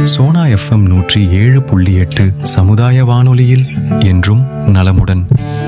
Sona FM நூற்றி ஏழு புள்ளி எட்டு சமுதாய வானொலியில் என்றும் நலமுடன்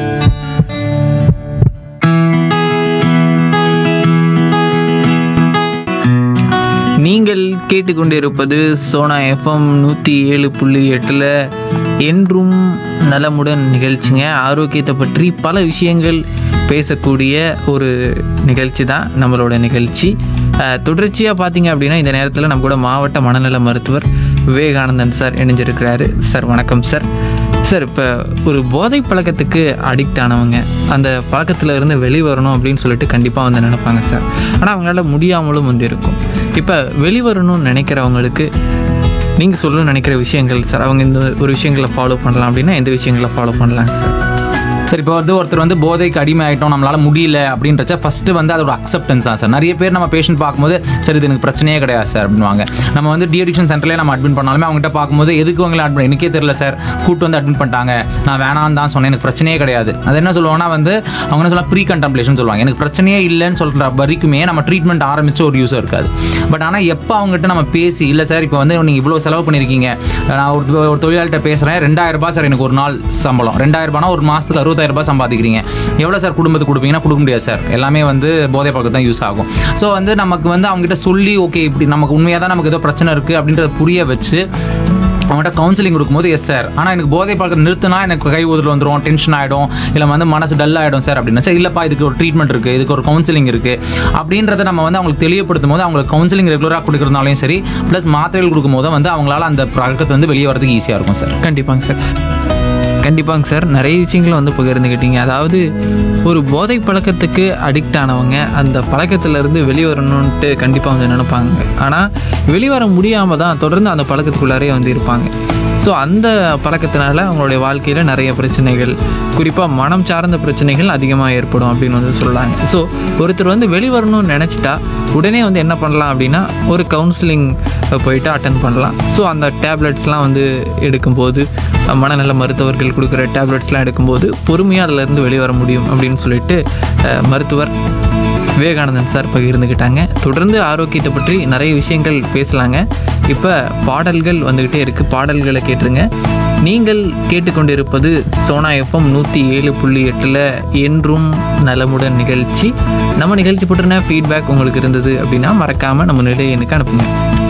நீங்கள் கேட்டுக்கொண்டிருப்பது சோனா எஃப்எம் நூற்றி ஏழு புள்ளி எட்டில் என்றும் நலமுடன் நிகழ்ச்சிங்க ஆரோக்கியத்தை பற்றி பல விஷயங்கள் பேசக்கூடிய ஒரு நிகழ்ச்சி தான் நம்மளோட நிகழ்ச்சி தொடர்ச்சியாக பார்த்தீங்க அப்படின்னா இந்த நேரத்தில் நம்ம கூட மாவட்ட மனநல மருத்துவர் விவேகானந்தன் சார் இணைஞ்சிருக்கிறாரு சார் வணக்கம் சார் சார் இப்போ ஒரு போதை பழக்கத்துக்கு அடிக்ட் ஆனவங்க அந்த பழக்கத்தில் இருந்து வெளிவரணும் அப்படின்னு சொல்லிட்டு கண்டிப்பாக வந்து நினைப்பாங்க சார் ஆனால் அவங்களால முடியாமலும் வந்து இருக்கும் இப்போ வெளிவரணும்னு நினைக்கிறவங்களுக்கு நீங்கள் சொல்லணும்னு நினைக்கிற விஷயங்கள் சார் அவங்க இந்த ஒரு விஷயங்களை ஃபாலோ பண்ணலாம் அப்படின்னா எந்த விஷயங்களை ஃபாலோ பண்ணலாங்க சார் சரி இப்போ வந்து ஒருத்தர் வந்து போதைக்கு அடிமை ஆகிட்டோம் நம்மளால முடியல அப்படின்றச்ச ஃபர்ஸ்ட் வந்து அதோட அக்செப்டன்ஸ் தான் சார் நிறைய பேர் நம்ம பேஷண்ட் பார்க்கும்போது சரி இது எனக்கு பிரச்சனையே கிடையாது சார் அப்படின்வாங்க நம்ம வந்து டிஅடிக்ஷன் சென்டர்லேயே நம்ம அட்மிட் பண்ணாலுமே அவங்ககிட்ட பார்க்கும்போது எதுக்கு அவங்களை அட்மிட் எனக்கே தெரியல சார் கூட்டு வந்து அட்மிட் பண்ணிட்டாங்க நான் வேணான்னு தான் சொன்னேன் எனக்கு பிரச்சனையே கிடையாது அது என்ன சொல்லுவாங்கன்னா வந்து அவங்க என்ன சொல்லலாம் ப்ரீ கண்டம்ப்ளேஷன் சொல்லுவாங்க எனக்கு பிரச்சனையே இல்லைன்னு சொல்கிற வரைக்குமே நம்ம ட்ரீட்மெண்ட் ஆரம்பிச்ச ஒரு யூஸர் இருக்காது பட் ஆனால் எப்போ அவங்ககிட்ட நம்ம பேசி இல்லை சார் இப்போ வந்து நீங்கள் இவ்வளோ செலவு பண்ணியிருக்கீங்க நான் ஒரு ஒரு தொழிலாளிகிட்ட பேசுகிறேன் ரெண்டாயிரம் ரூபாய் சார் எனக்கு ஒரு நாள் சம்பளம் ரெண்டாயிரம் ரூபாய்னா ஒரு மாதத்துக்கு அறுபதாயிரம் ரூபாய் சம்பாதிக்கிறீங்க எவ்வளோ சார் குடும்பத்துக்கு கொடுப்பீங்கன்னா கொடுக்க முடியாது சார் எல்லாமே வந்து போதை பழக்கம் தான் யூஸ் ஆகும் ஸோ வந்து நமக்கு வந்து அவங்ககிட்ட சொல்லி ஓகே இப்படி நமக்கு உண்மையாக தான் நமக்கு ஏதோ பிரச்சனை இருக்குது அப்படின்றத புரிய வச்சு அவங்கள்ட்ட கவுன்சிலிங் கொடுக்கும்போது எஸ் சார் ஆனால் எனக்கு போதை பழக்கம் நிறுத்தினா எனக்கு கை ஊதல் வந்துடும் டென்ஷன் ஆகிடும் இல்லை வந்து மனசு டல் ஆகிடும் சார் அப்படின்னா சார் இல்லைப்பா இதுக்கு ஒரு ட்ரீட்மெண்ட் இருக்குது இதுக்கு ஒரு கவுன்சிலிங் இருக்குது அப்படின்றத நம்ம வந்து அவங்களுக்கு தெளிவுபடுத்தும் போது அவங்களுக்கு கவுன்சிலிங் ரெகுலராக கொடுக்குறதுனாலையும் சரி ப்ளஸ் மாத்திரைகள் கொடுக்கும் போது வந்து அவங்களால அந்த பழக்கத்தை வந்து வெளியே வரதுக்கு ஈஸியாக இருக்கும் சார் கண்டிப்பாங்க சார் கண்டிப்பாங்க சார் நிறைய விஷயங்களை வந்து பகிர்ந்துக்கிட்டீங்க அதாவது ஒரு போதை பழக்கத்துக்கு அடிக்ட் ஆனவங்க அந்த பழக்கத்திலேருந்து வெளிவரணுன்ட்டு கண்டிப்பாக வந்து நினைப்பாங்க ஆனால் வெளிவர முடியாமல் தான் தொடர்ந்து அந்த பழக்கத்துக்குள்ளாரே வந்து இருப்பாங்க ஸோ அந்த பழக்கத்தினால அவங்களுடைய வாழ்க்கையில் நிறைய பிரச்சனைகள் குறிப்பாக மனம் சார்ந்த பிரச்சனைகள் அதிகமாக ஏற்படும் அப்படின்னு வந்து சொல்கிறாங்க ஸோ ஒருத்தர் வந்து வெளிவரணும்னு நினச்சிட்டா உடனே வந்து என்ன பண்ணலாம் அப்படின்னா ஒரு கவுன்சிலிங் போயிட்டு அட்டன் பண்ணலாம் ஸோ அந்த டேப்லெட்ஸ்லாம் வந்து எடுக்கும்போது மனநல மருத்துவர்கள் கொடுக்குற டேப்லெட்ஸ்லாம் எடுக்கும்போது பொறுமையாக அதிலேருந்து வெளியே வர முடியும் அப்படின்னு சொல்லிட்டு அஹ், மருத்துவர் விவேகானந்தன் சார் பகிர்ந்துக்கிட்டாங்க தொடர்ந்து ஆரோக்கியத்தை பற்றி நிறைய விஷயங்கள் பேசலாங்க இப்போ பாடல்கள் வந்துக்கிட்டே இருக்குது பாடல்களை கேட்டுருங்க நீங்கள் கேட்டுக்கொண்டிருப்பது சோனா எஃப்எம் நூற்றி ஏழு புள்ளி எட்டில் என்றும் நலமுடன் நிகழ்ச்சி நம்ம நிகழ்ச்சி பற்றின ஃபீட்பேக் உங்களுக்கு இருந்தது அப்படின்னா மறக்காமல் நம்ம நிலையனுக்கு அனுப்புங்க